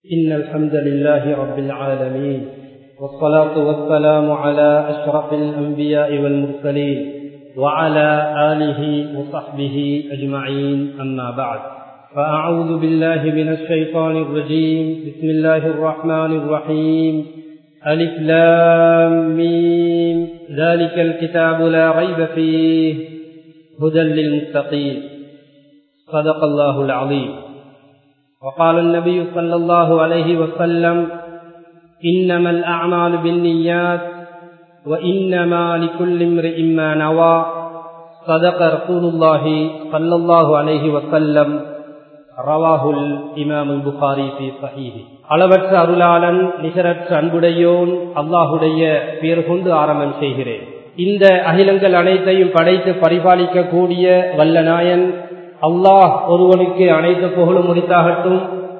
إن الحمد لله رب العالمين والصلاة والسلام على أشرف الأنبياء والمرسلين وعلى آله وصحبه أجمعين أما بعد فأعوذ بالله من الشيطان الرجيم بسم الله الرحمن الرحيم ألف لام ميم ذلك الكتاب لا ريب فيه هدى للمتقين صدق الله العظيم وقال النبي صلى الله عليه وسلم إنما الأعمال بالنيات وإنما لكل امرئ ما نوى صدق رسول الله صلى الله عليه وسلم رواه الإمام البخاري في صحيح அளவற்ற அருளாளன் நிகரற்ற அன்புடையோன் அல்லாஹுடைய பேர் கொண்டு ஆரம்பம் செய்கிறேன் இந்த அகிலங்கள் அனைத்தையும் படைத்து பரிபாலிக்க கூடிய வல்ல நாயன் அல்லாஹ் ஒருவனுக்கு அனைத்து புகழும் முடித்தாகட்டும்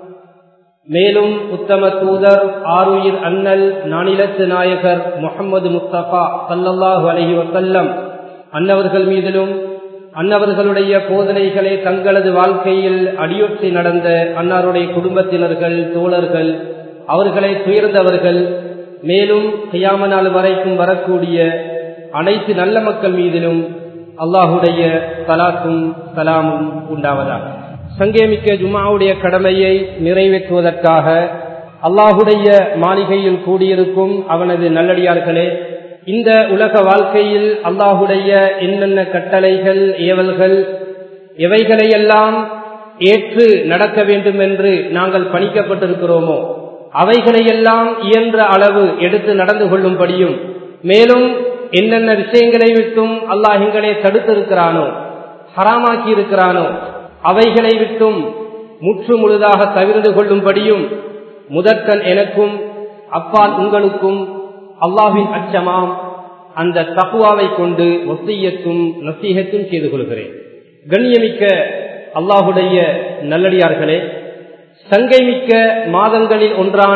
மேலும் உத்தம தூதர் ஆருயிர் அண்ணல் நானிலத்து நாயகர் முகமது முஸ்தபா சல்லல்லாஹு அலஹி வசல்லம் அன்னவர்கள் மீதிலும் அன்னவர்களுடைய போதனைகளை தங்களது வாழ்க்கையில் அடியொற்றி நடந்த அன்னாருடைய குடும்பத்தினர்கள் தோழர்கள் அவர்களை துயர்ந்தவர்கள் மேலும் கையாம நாள் வரைக்கும் வரக்கூடிய அனைத்து நல்ல மக்கள் மீதிலும் அல்லாஹுடைய சலாத்தும் சலாமும் உண்டாவதாக சங்கேமிக்க ஜுமாவுடைய கடமையை நிறைவேற்றுவதற்காக அல்லாஹுடைய மாளிகையில் கூடியிருக்கும் அவனது நல்லடியார்களே இந்த உலக வாழ்க்கையில் அல்லாஹுடைய என்னென்ன கட்டளைகள் ஏவல்கள் எவைகளையெல்லாம் ஏற்று நடக்க வேண்டும் என்று நாங்கள் பணிக்கப்பட்டிருக்கிறோமோ அவைகளையெல்லாம் இயன்ற அளவு எடுத்து நடந்து கொள்ளும்படியும் மேலும் என்னென்ன விஷயங்களை விட்டும் அல்லாஹ் எங்களை தடுத்திருக்கிறானோ ஹராமாக்கி இருக்கிறானோ அவைகளை விட்டும் முற்று முழுதாக தவிர்ந்து கொள்ளும்படியும் முதற்கண் எனக்கும் அப்பால் உங்களுக்கும் அல்லாஹின் அச்சமாம் அந்த தகுவாவை கொண்டு ஒத்தியத்தும் நசீகத்தும் செய்து கொள்கிறேன் கண்ணியமிக்க அல்லாஹுடைய நல்லடியார்களே சங்கைமிக்க மாதங்களில் ஒன்றான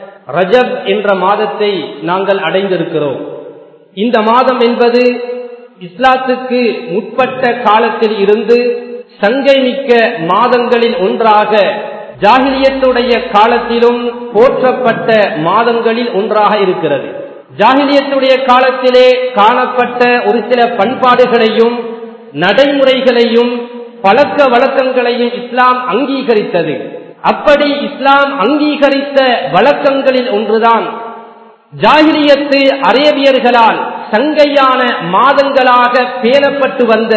ரஜப் என்ற மாதத்தை நாங்கள் அடைந்திருக்கிறோம் இந்த மாதம் என்பது இஸ்லாத்துக்கு முற்பட்ட காலத்தில் இருந்து சங்கை மிக்க மாதங்களில் ஒன்றாக ஜாகிலியத்துடைய காலத்திலும் போற்றப்பட்ட மாதங்களில் ஒன்றாக இருக்கிறது ஜாகிலியத்துடைய காலத்திலே காணப்பட்ட ஒரு சில பண்பாடுகளையும் நடைமுறைகளையும் பழக்க வழக்கங்களையும் இஸ்லாம் அங்கீகரித்தது அப்படி இஸ்லாம் அங்கீகரித்த வழக்கங்களில் ஒன்றுதான் ஜாகிலியத்து அரேபியர்களால் சங்கையான மாதங்களாக பேணப்பட்டு வந்த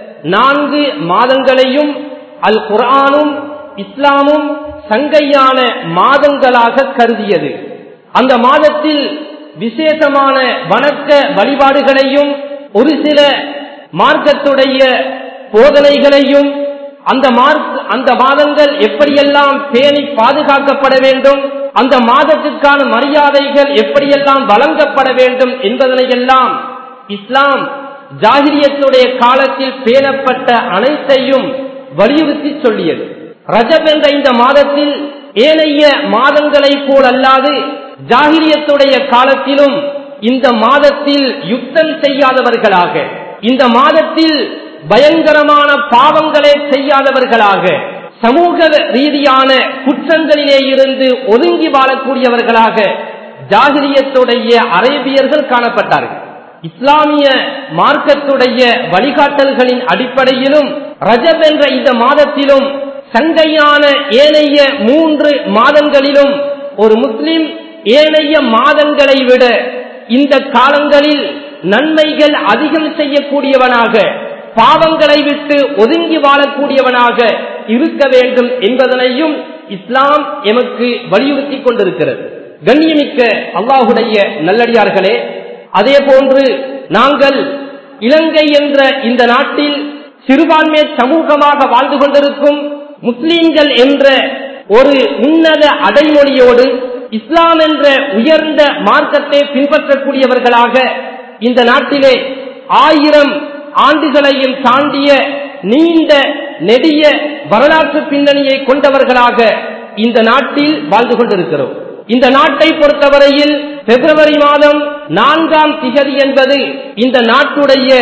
நான்கு மாதங்களையும் அல் குரானும் இஸ்லாமும் சங்கையான மாதங்களாக கருதியது அந்த மாதத்தில் விசேஷமான வணக்க வழிபாடுகளையும் ஒரு சில மார்க்கத்துடைய போதனைகளையும் அந்த மார்க் அந்த மாதங்கள் எப்படியெல்லாம் பேணி பாதுகாக்கப்பட வேண்டும் அந்த மாதத்திற்கான மரியாதைகள் எப்படியெல்லாம் வழங்கப்பட வேண்டும் என்பதனையெல்லாம் இஸ்லாம் ஜாகிரியத்துடைய காலத்தில் பேணப்பட்ட அனைத்தையும் வலியுறுத்தி சொல்லியது ரஜப் என்ற இந்த மாதத்தில் ஏனைய மாதங்களை போல் அல்லாது ஜாகிரியத்துடைய காலத்திலும் இந்த மாதத்தில் யுத்தம் செய்யாதவர்களாக இந்த மாதத்தில் பயங்கரமான பாவங்களை செய்யாதவர்களாக சமூக ரீதியான குற்றங்களிலே இருந்து ஒதுங்கி வாழக்கூடியவர்களாக ஜாகிரியத்துடைய அரேபியர்கள் காணப்பட்டார்கள் இஸ்லாமிய மார்க்கத்துடைய வழிகாட்டல்களின் அடிப்படையிலும் ரஜப் என்ற இந்த மாதத்திலும் சங்கையான ஏனைய மூன்று மாதங்களிலும் ஒரு முஸ்லிம் ஏனைய மாதங்களை விட இந்த காலங்களில் நன்மைகள் அதிகம் செய்யக்கூடியவனாக பாவங்களை விட்டு ஒதுங்கி வாழக்கூடியவனாக இருக்க வேண்டும் என்பதனையும் இஸ்லாம் எமக்கு வலியுறுத்தி கொண்டிருக்கிறது கண்ணியமிக்க அல்லாஹுடைய நல்லடியார்களே அதே போன்று நாங்கள் இலங்கை என்ற இந்த நாட்டில் சிறுபான்மை சமூகமாக வாழ்ந்து கொண்டிருக்கும் முஸ்லீம்கள் என்ற ஒரு உன்னத அடைமொழியோடு இஸ்லாம் என்ற உயர்ந்த மார்க்கத்தை பின்பற்றக்கூடியவர்களாக இந்த நாட்டிலே ஆயிரம் ஆண்டுகளையும் தாண்டிய நீண்ட நெடிய வரலாற்று பின்னணியை கொண்டவர்களாக இந்த நாட்டில் வாழ்ந்து கொண்டிருக்கிறோம் இந்த நாட்டை பொறுத்தவரையில் பிப்ரவரி மாதம் நான்காம் திகதி என்பது இந்த நாட்டுடைய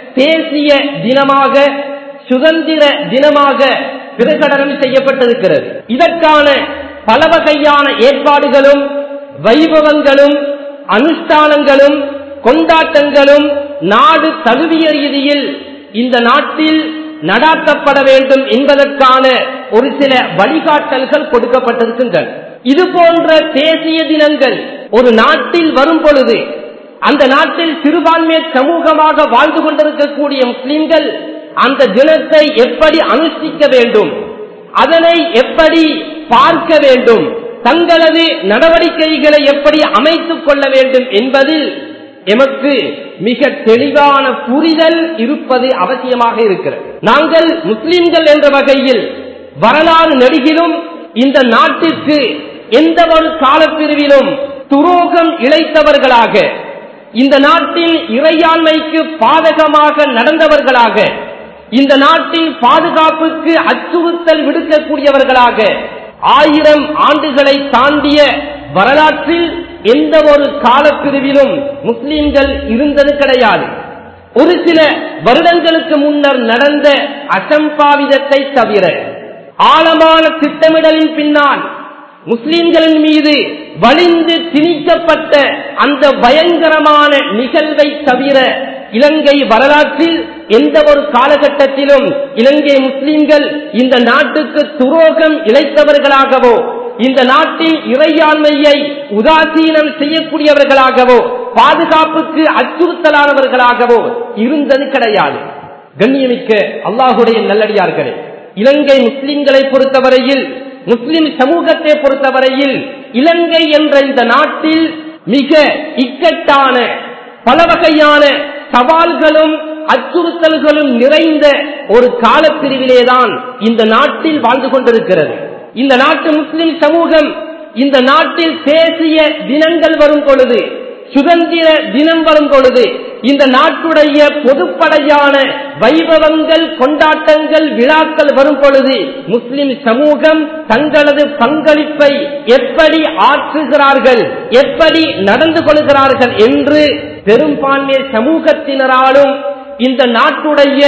தேசிய தினமாக சுதந்திர தினமாக பிரகடனம் செய்யப்பட்டிருக்கிறது இதற்கான பல வகையான ஏற்பாடுகளும் வைபவங்களும் அனுஷ்டானங்களும் கொண்டாட்டங்களும் நாடு தழுவிய ரீதியில் இந்த நாட்டில் நடாத்தப்பட வேண்டும் என்பதற்கான ஒரு சில வழிகாட்டல்கள் கொடுக்கப்பட்டிருக்கின்றன இது போன்ற தேசிய தினங்கள் ஒரு நாட்டில் வரும் பொழுது அந்த நாட்டில் சிறுபான்மை சமூகமாக வாழ்ந்து கொண்டிருக்கக்கூடிய முஸ்லிம்கள் அந்த தினத்தை எப்படி அனுஷ்டிக்க வேண்டும் அதனை எப்படி பார்க்க வேண்டும் தங்களது நடவடிக்கைகளை எப்படி அமைத்துக் கொள்ள வேண்டும் என்பதில் எமக்கு மிக தெளிவான புரிதல் இருப்பது அவசியமாக இருக்கிறது நாங்கள் முஸ்லிம்கள் என்ற வகையில் வரலாறு நெடுகிலும் இந்த நாட்டிற்கு எந்த ஒரு காலப்பிரிவிலும் துரோகம் இழைத்தவர்களாக இந்த நாட்டின் இறையாண்மைக்கு பாதகமாக நடந்தவர்களாக இந்த நாட்டின் பாதுகாப்புக்கு அச்சுறுத்தல் விடுக்கக்கூடியவர்களாக ஆயிரம் ஆண்டுகளை தாண்டிய வரலாற்றில் எந்த ஒரு காலப்பிரிவிலும் முஸ்லிம்கள் இருந்தது கிடையாது ஒரு சில வருடங்களுக்கு முன்னர் நடந்த அசம்பாவிதத்தை தவிர ஆழமான திட்டமிடலின் பின்னால் முஸ்லிம்களின் மீது வலிந்து திணிக்கப்பட்ட அந்த பயங்கரமான நிகழ்வை தவிர இலங்கை வரலாற்றில் எந்த ஒரு காலகட்டத்திலும் இலங்கை முஸ்லிம்கள் இந்த நாட்டுக்கு துரோகம் இழைத்தவர்களாகவோ இந்த நாட்டின் இறையாண்மையை உதாசீனம் செய்யக்கூடியவர்களாகவோ பாதுகாப்புக்கு அச்சுறுத்தலானவர்களாகவோ இருந்தது கிடையாது கண்ணியமிக்க அல்லாஹுடைய நல்லடியார்களே இலங்கை முஸ்லிம்களை பொறுத்தவரையில் முஸ்லிம் சமூகத்தை பொறுத்தவரையில் இலங்கை என்ற இந்த நாட்டில் மிக இக்கட்டான பல வகையான சவால்களும் அச்சுறுத்தல்களும் நிறைந்த ஒரு காலப்பிரிவிலேதான் இந்த நாட்டில் வாழ்ந்து கொண்டிருக்கிறது இந்த நாட்டு முஸ்லிம் சமூகம் இந்த நாட்டில் தேசிய தினங்கள் வரும் பொழுது சுதந்திர தினம் வரும் பொழுது இந்த நாட்டுடைய பொதுப்படையான வைபவங்கள் கொண்டாட்டங்கள் விழாக்கள் வரும் பொழுது முஸ்லிம் சமூகம் தங்களது பங்களிப்பை எப்படி ஆற்றுகிறார்கள் எப்படி நடந்து கொள்கிறார்கள் என்று பெரும்பான்மை சமூகத்தினராலும் இந்த நாட்டுடைய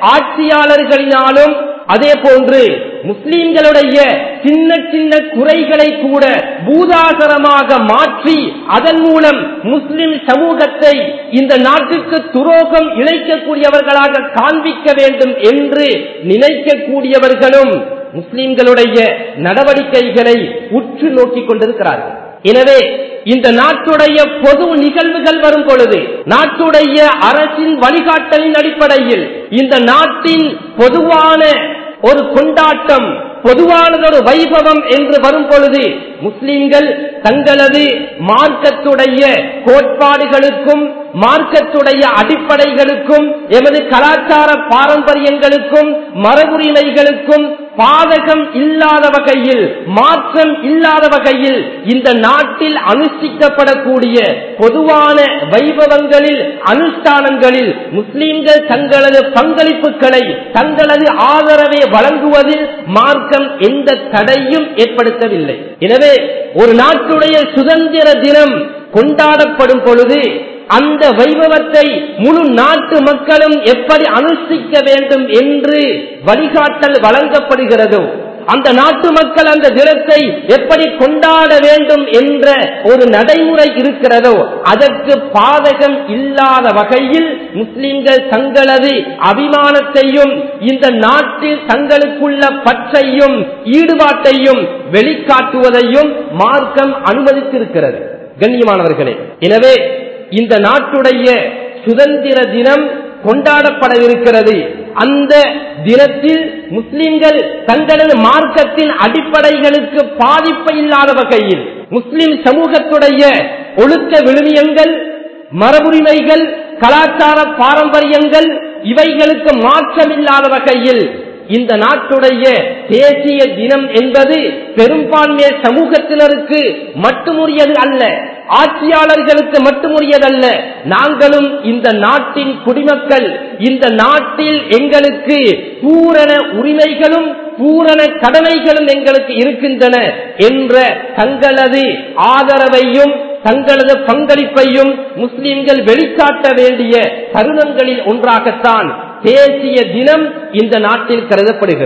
ஆட்சியாளர்களினாலும் அதே போன்று முஸ்லிம்களுடைய சின்ன சின்ன குறைகளை கூட பூதாகரமாக மாற்றி அதன் மூலம் முஸ்லிம் சமூகத்தை இந்த நாட்டுக்கு துரோகம் இழைக்கக்கூடியவர்களாக காண்பிக்க வேண்டும் என்று நினைக்கக்கூடியவர்களும் முஸ்லிம்களுடைய நடவடிக்கைகளை உற்று நோக்கிக் கொண்டிருக்கிறார்கள் எனவே இந்த நாட்டுடைய பொது நிகழ்வுகள் வரும் பொழுது நாட்டுடைய அரசின் வழிகாட்டலின் அடிப்படையில் இந்த நாட்டின் பொதுவான ஒரு கொண்டாட்டம் பொதுவானதொரு வைபவம் என்று வரும் பொழுது முஸ்லிம்கள் தங்களது மார்க்கத்துடைய கோட்பாடுகளுக்கும் மார்க்கத்துடைய அடிப்படைகளுக்கும் எமது கலாச்சார பாரம்பரியங்களுக்கும் மரபுரிமைகளுக்கும் பாதகம் இல்லாத வகையில் மாற்றம் இல்லாத வகையில் இந்த நாட்டில் அனுஷ்டிக்கப்படக்கூடிய பொதுவான வைபவங்களில் அனுஷ்டானங்களில் முஸ்லிம்கள் தங்களது பங்களிப்புகளை தங்களது ஆதரவை வழங்குவதில் மார்க்கம் எந்த தடையும் ஏற்படுத்தவில்லை எனவே ஒரு நாட்டுடைய சுதந்திர தினம் கொண்டாடப்படும் பொழுது அந்த வைபவத்தை முழு நாட்டு மக்களும் எப்படி அனுஷ்டிக்க வேண்டும் என்று வழிகாட்டல் வழங்கப்படுகிறதோ அந்த நாட்டு மக்கள் அந்த தினத்தை எப்படி கொண்டாட வேண்டும் என்ற ஒரு நடைமுறை இருக்கிறதோ அதற்கு பாதகம் இல்லாத வகையில் முஸ்லிம்கள் தங்களது அபிமானத்தையும் இந்த நாட்டில் தங்களுக்குள்ள பற்றையும் ஈடுபாட்டையும் வெளிக்காட்டுவதையும் மார்க்கம் அனுமதித்திருக்கிறது கண்ணியமானவர்களே எனவே இந்த நாட்டுடைய சுதந்திர தினம் கொண்டாடப்பட இருக்கிறது அந்த தினத்தில் முஸ்லிம்கள் தங்களது மார்க்கத்தின் அடிப்படைகளுக்கு பாதிப்பு இல்லாத வகையில் முஸ்லிம் சமூகத்துடைய ஒழுக்க விழுமியங்கள் மரபுரிமைகள் கலாச்சார பாரம்பரியங்கள் இவைகளுக்கு மாற்றமில்லாத வகையில் இந்த நாட்டுடைய தேசிய தினம் என்பது பெரும்பான்மை சமூகத்தினருக்கு மட்டுமுரியது அல்ல ஆட்சியாளர்களுக்கு மட்டுமுரியதல்ல நாங்களும் இந்த நாட்டின் குடிமக்கள் இந்த நாட்டில் எங்களுக்கு பூரண உரிமைகளும் பூரண கடமைகளும் எங்களுக்கு இருக்கின்றன என்ற தங்களது ஆதரவையும் தங்களது பங்களிப்பையும் முஸ்லிம்கள் வெளிக்காட்ட வேண்டிய தருணங்களில் ஒன்றாகத்தான் தேசிய தினம் இந்த நாட்டில் கருதப்படுகிறது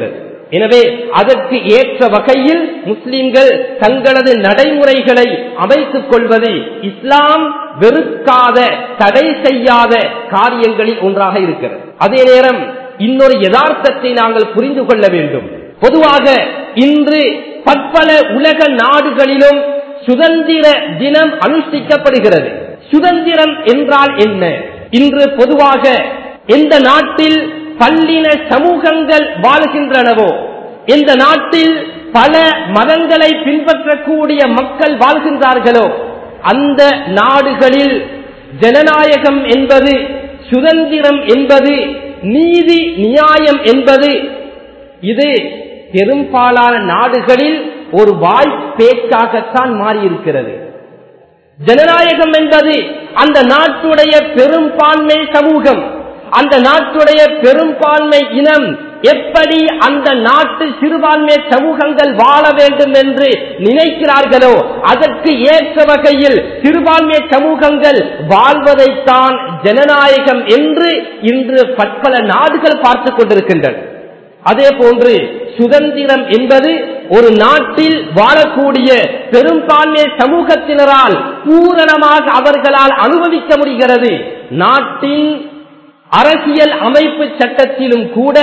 எனவே அதற்கு ஏற்ற வகையில் முஸ்லிம்கள் தங்களது நடைமுறைகளை அமைத்துக் கொள்வது இஸ்லாம் வெறுக்காத தடை செய்யாத காரியங்களில் ஒன்றாக இருக்கிறது அதே நேரம் இன்னொரு யதார்த்தத்தை நாங்கள் புரிந்து கொள்ள வேண்டும் பொதுவாக இன்று பற்பல உலக நாடுகளிலும் சுதந்திர தினம் அனுஷ்டிக்கப்படுகிறது சுதந்திரம் என்றால் என்ன இன்று பொதுவாக எந்த நாட்டில் பல்லின சமூகங்கள் வாழ்கின்றனவோ எந்த நாட்டில் பல மதங்களை பின்பற்றக்கூடிய மக்கள் வாழ்கின்றார்களோ அந்த நாடுகளில் ஜனநாயகம் என்பது சுதந்திரம் என்பது நீதி நியாயம் என்பது இது பெரும்பாலான நாடுகளில் ஒரு வாய்ப்பேச்சாகத்தான் மாறியிருக்கிறது ஜனநாயகம் என்பது அந்த நாட்டுடைய பெரும்பான்மை சமூகம் அந்த நாட்டுடைய பெரும்பான்மை இனம் எப்படி அந்த நாட்டு சிறுபான்மை சமூகங்கள் வாழ வேண்டும் என்று நினைக்கிறார்களோ அதற்கு ஏற்ற வகையில் சிறுபான்மை சமூகங்கள் வாழ்வதைத்தான் ஜனநாயகம் என்று இன்று பற்பல நாடுகள் பார்த்துக் கொண்டிருக்கின்றன அதே போன்று சுதந்திரம் என்பது ஒரு நாட்டில் வாழக்கூடிய பெரும்பான்மை சமூகத்தினரால் பூரணமாக அவர்களால் அனுபவிக்க முடிகிறது நாட்டின் அரசியல் அமைப்பு சட்டத்திலும் கூட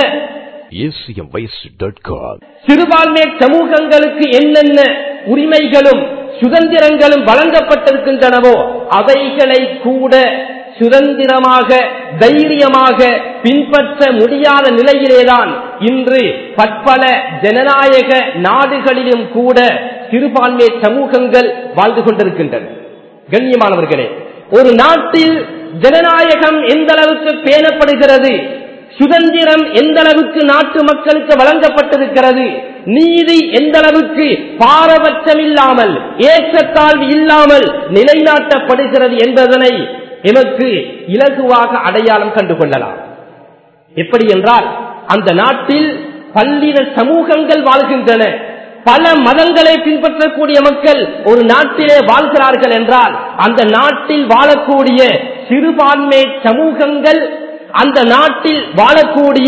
acmvoice.com சிறுபான்மை சமூகங்களுக்கு என்னென்ன உரிமைகளும் சுதந்திரங்களும் வழங்கப்பட்டிருக்கின்றனவோ அவைகளை கூட சுதந்திரமாக தைரியமாக பின்பற்ற முடியாத நிலையிலேதான் இன்று பற்பல ஜனநாயக நாடுகளிலும் கூட சிறுபான்மை சமூகங்கள் வாழ்ந்து கொண்டிருக்கின்றன கண்ணியமானவர்களே ஒரு நாட்டில் ஜனநாயகம் எந்த அளவுக்கு பேணப்படுகிறது சுதந்திரம் எந்த அளவுக்கு நாட்டு மக்களுக்கு வழங்கப்பட்டிருக்கிறது நீதி எந்த அளவுக்கு பாரபட்சம் இல்லாமல் ஏற்றத்தாழ்வு இல்லாமல் நிலைநாட்டப்படுகிறது என்பதனை எமக்கு இலகுவாக அடையாளம் கண்டு கொள்ளலாம் எப்படி என்றால் அந்த நாட்டில் பல்லின சமூகங்கள் வாழ்கின்றன பல மதங்களை பின்பற்றக்கூடிய மக்கள் ஒரு நாட்டிலே வாழ்கிறார்கள் என்றால் அந்த நாட்டில் வாழக்கூடிய சிறுபான்மை சமூகங்கள் அந்த நாட்டில் வாழக்கூடிய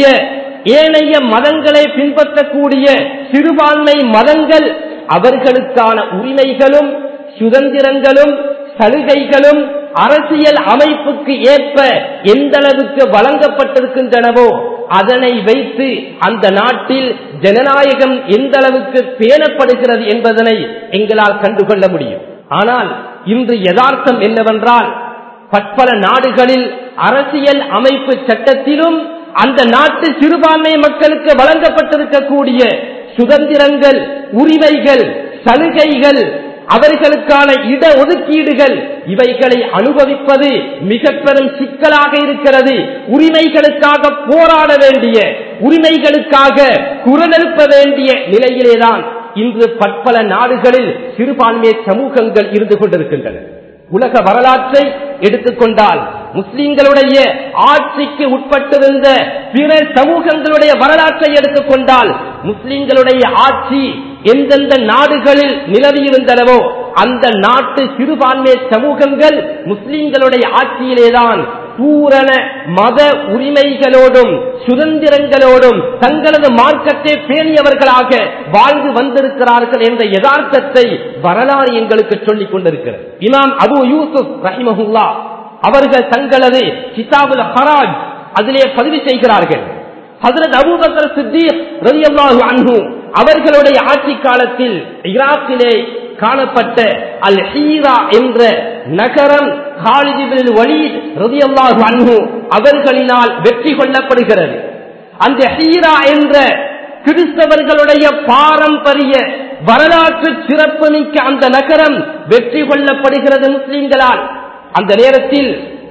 ஏனைய மதங்களை பின்பற்றக்கூடிய சிறுபான்மை மதங்கள் அவர்களுக்கான உரிமைகளும் சுதந்திரங்களும் சலுகைகளும் அரசியல் அமைப்புக்கு ஏற்ப எந்த அளவுக்கு வழங்கப்பட்டிருக்கின்றனவோ அதனை வைத்து அந்த நாட்டில் ஜனநாயகம் எந்த அளவுக்கு பேணப்படுகிறது என்பதனை எங்களால் கண்டுகொள்ள முடியும் ஆனால் இன்று யதார்த்தம் என்னவென்றால் பற்பல நாடுகளில் அரசியல் அமைப்பு சட்டத்திலும் அந்த நாட்டு சிறுபான்மை மக்களுக்கு வழங்கப்பட்டிருக்கக்கூடிய சுதந்திரங்கள் உரிமைகள் சலுகைகள் அவர்களுக்கான இட ஒதுக்கீடுகள் இவைகளை அனுபவிப்பது மிக பெரும் சிக்கலாக இருக்கிறது உரிமைகளுக்காக போராட வேண்டிய உரிமைகளுக்காக குரலெழுப்ப வேண்டிய நிலையிலேதான் இன்று பற்பல நாடுகளில் சிறுபான்மை சமூகங்கள் இருந்து கொண்டிருக்கின்றன உலக வரலாற்றை எடுத்துக்கொண்டால் முஸ்லிம்களுடைய ஆட்சிக்கு உட்பட்டிருந்த பிற சமூகங்களுடைய வரலாற்றை எடுத்துக்கொண்டால் முஸ்லிம்களுடைய ஆட்சி எந்தெந்த நாடுகளில் நிலவியிருந்தனவோ அந்த நாட்டு சிறுபான்மை சமூகங்கள் முஸ்லிம்களுடைய ஆட்சியிலேதான் பூரண மத உரிமைகளோடும் சுதந்திரங்களோடும் தங்களது மார்க்கத்தை பேணியவர்களாக வாழ்ந்து வந்திருக்கிறார்கள் என்ற யதார்த்தத்தை வரலாறு எங்களுக்கு சொல்லிக் கொண்டிருக்கிறது இமாம் அபு யூசுப் ரஹிமஹுல்லா அவர்கள் தங்களது கிதாபுல் ஹராஜ் அதிலே பதிவு செய்கிறார்கள் ஹசரத் அபூபக்கர் சித்தீக் ரலியல்லாஹு அன்ஹு அவர்களுடைய ஆட்சி காலத்தில் ஈராக்கிலே காணப்பட்ட அல் ஹீரா என்ற நகரம் காலிதிபில் வலீத் ரலியல்லாஹு அன்ஹு அவர்களினால் வெற்றி கொள்ளப்படுகிறது அந்த ஹீரா என்ற கிறிஸ்தவர்களுடைய பாரம்பரிய வரலாற்று சிறப்புமிக்க அந்த நகரம் வெற்றி கொள்ளப்படுகிறது முஸ்லிம்களால் அந்த நேரத்தில்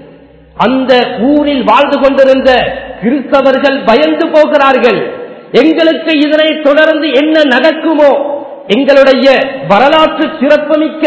அந்த ஊரில் வாழ்ந்து கொண்டிருந்த கிறிஸ்தவர்கள் பயந்து போகிறார்கள் எங்களுக்கு இதனை தொடர்ந்து என்ன நடக்குமோ எங்களுடைய வரலாற்று சிறப்புமிக்க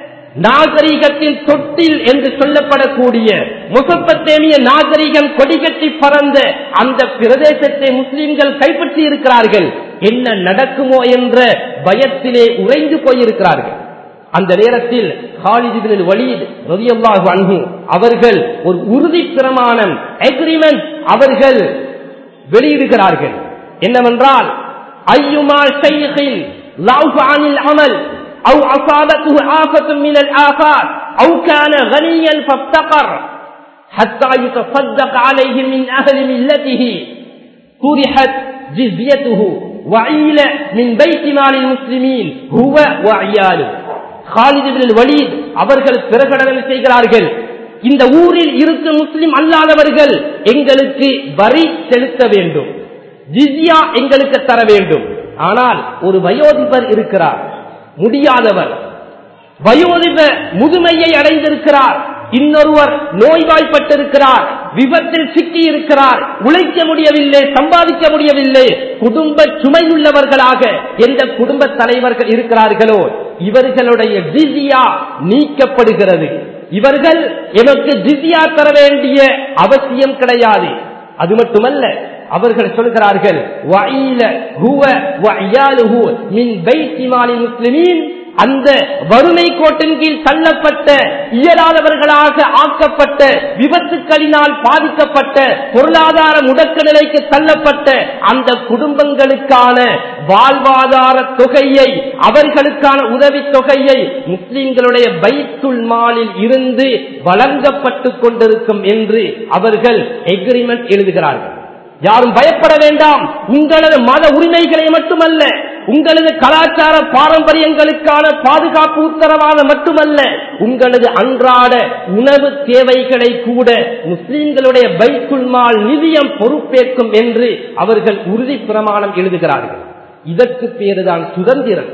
நாகரிகத்தின் தொட்டில் என்று சொல்லப்படக்கூடிய முசப்பத்தேமிய நாகரிகம் கொடிகட்டி பறந்த அந்த பிரதேசத்தை முஸ்லிம்கள் கைப்பற்றி இருக்கிறார்கள் என்ன நடக்குமோ என்ற பயத்திலே உறைந்து போயிருக்கிறார்கள் அந்த நேரத்தில் ஹாலிதிபின் வலீத் ரதியல்லாஹு அன்ஹு அவர்கள் ஒரு உறுதி பிரமாணம் அக்ரிமெண்ட் அவர்கள் வெளியிடுகிறார்கள் என்னவென்றால் ஐயுமா ஷைഖின் ضعف عن العمل أو أصابته آفة من الآفات أو كان غنيا فافتقر حتى يتصدق عليه من أهل ملته طرحت جزيته وعيل من بيت مال المسلمين هو وعياله خالد بن الوليد அவர்கள் பிரகடனம் செய்கிறார்கள் இந்த ஊரில் இருக்கும் முஸ்லிம் அல்லாதவர்கள் எங்களுக்கு வரி செலுத்த வேண்டும் ஜிஸ்யா எங்களுக்கு தர வேண்டும் ஆனால் ஒரு வயோதிபர் இருக்கிறார் முடியாதவர் வயோதிப முதுமையை அடைந்திருக்கிறார் இன்னொருவர் நோய்வாய்ப்பட்டிருக்கிறார் விபத்தில் சிக்கி இருக்கிறார் உழைக்க முடியவில்லை சம்பாதிக்க முடியவில்லை குடும்ப சுமையுள்ளவர்களாக எந்த குடும்ப தலைவர்கள் இருக்கிறார்களோ இவர்களுடைய ஜிசியா நீக்கப்படுகிறது இவர்கள் எமக்கு ஜிசியா தர வேண்டிய அவசியம் கிடையாது அது மட்டுமல்ல அவர்கள் சொல்கிறார்கள் வயீல ஹுவ வயலுஹு மின் பைத்தி மாலி முஸ்லிமீன் அந்த வறுமை கோட்டின் கீழ் தள்ளப்பட்ட இயலாதவர்களாக ஆக்கப்பட்ட விபத்துக்களினால் பாதிக்கப்பட்ட பொருளாதார முடக்க நிலைக்கு தள்ளப்பட்ட அந்த குடும்பங்களுக்கான வாழ்வாதார தொகையை அவர்களுக்கான உதவி தொகையை முஸ்லிம்களுடைய பைத்துல் மாலில் இருந்து வழங்கப்பட்டு கொண்டிருக்கும் என்று அவர்கள் எக்ரிமெண்ட் எழுதுகிறார்கள் யாரும் பயப்பட வேண்டாம் உங்களது மத உரிமைகளை மட்டுமல்ல உங்களது கலாச்சார பாரம்பரியங்களுக்கான பாதுகாப்பு உத்தரவாதம் மட்டுமல்ல உங்களது அன்றாட உணவு தேவைகளை கூட முஸ்லிம்களுடைய பைக்குள்மால் நிதியம் பொறுப்பேற்கும் என்று அவர்கள் உறுதி பிரமாணம் எழுதுகிறார்கள் இதற்கு பேருதான் சுதந்திரம்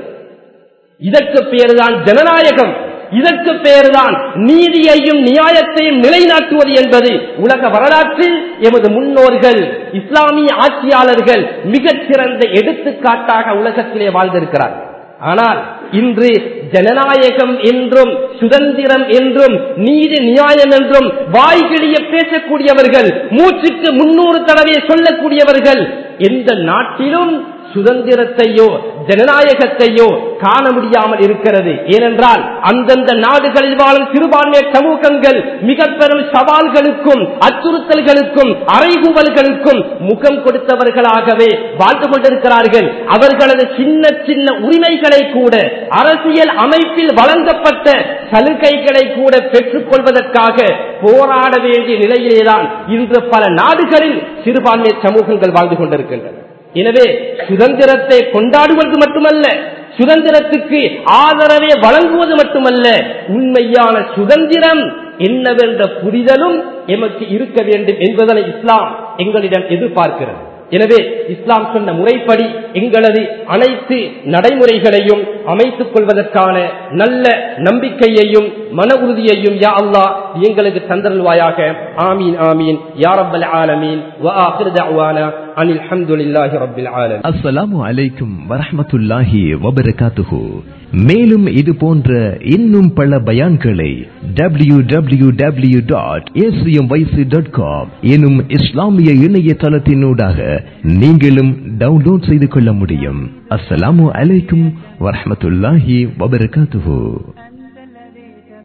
இதற்கு பேருதான் ஜனநாயகம் இதற்கு பேருதான் நீதியையும் நியாயத்தையும் நிலைநாட்டுவது என்பது உலக வரலாற்றில் எமது முன்னோர்கள் இஸ்லாமிய ஆட்சியாளர்கள் மிகச் சிறந்த எடுத்துக்காட்டாக உலகத்திலே வாழ்ந்திருக்கிறார்கள் ஆனால் இன்று ஜனநாயகம் என்றும் சுதந்திரம் என்றும் நீதி நியாயம் என்றும் வாய்கிழிய பேசக்கூடியவர்கள் மூச்சுக்கு முன்னூறு தடவை சொல்லக்கூடியவர்கள் எந்த நாட்டிலும் சுதந்திரத்தையோ ஜனநாயகத்தையோ காண முடியாமல் இருக்கிறது ஏனென்றால் அந்தந்த நாடுகளில் வாழும் சிறுபான்மை சமூகங்கள் மிக பெரும் சவால்களுக்கும் அச்சுறுத்தல்களுக்கும் அறைகூவல்களுக்கும் முகம் கொடுத்தவர்களாகவே வாழ்ந்து கொண்டிருக்கிறார்கள் அவர்களது சின்ன சின்ன உரிமைகளை கூட அரசியல் அமைப்பில் வழங்கப்பட்ட சலுகைகளை கூட பெற்றுக் கொள்வதற்காக போராட வேண்டிய நிலையிலேதான் இன்று பல நாடுகளில் சிறுபான்மை சமூகங்கள் வாழ்ந்து கொண்டிருக்கின்றன எனவே சுதந்திரத்தை கொண்டாடுவது மட்டுமல்ல சுதந்திரத்துக்கு ஆதரவை வழங்குவது மட்டுமல்ல உண்மையான சுதந்திரம் என்னவென்ற புரிதலும் எமக்கு இருக்க வேண்டும் என்பதனை இஸ்லாம் எங்களிடம் எதிர்பார்க்கிறது எனவே இஸ்லாம் சொன்ன முறைப்படி எங்களது அனைத்து நடைமுறைகளையும் அமைத்துக் கொள்வதற்கான நல்ல நம்பிக்கையையும் மன உறுதியையும் யா அல்லா எங்களுக்கு தந்தருள்வாயாக ஆமீன் ஆமீன் யா ரப்பல் ஆலமீன் வ ஆகிர் தஅவானா அனில் ஹம்துலில்லாஹி ரப்பில் ஆலமீன் அஸ்ஸலாமு அலைக்கும் வரஹ்மத்துல்லாஹி வபரகாத்துஹு மேலும் இது போன்ற இன்னும் பல பயான்களை W W W dot dot com எனும் இஸ்லாமிய இணையதளத்தினூடாக நீங்களும் டவுன்லோட் செய்து கொள்ள முடியும் அஸ்ஸலாமு அலைக்கும் வரஹ்மத்துல்லாஹி வபரகாத்துஹு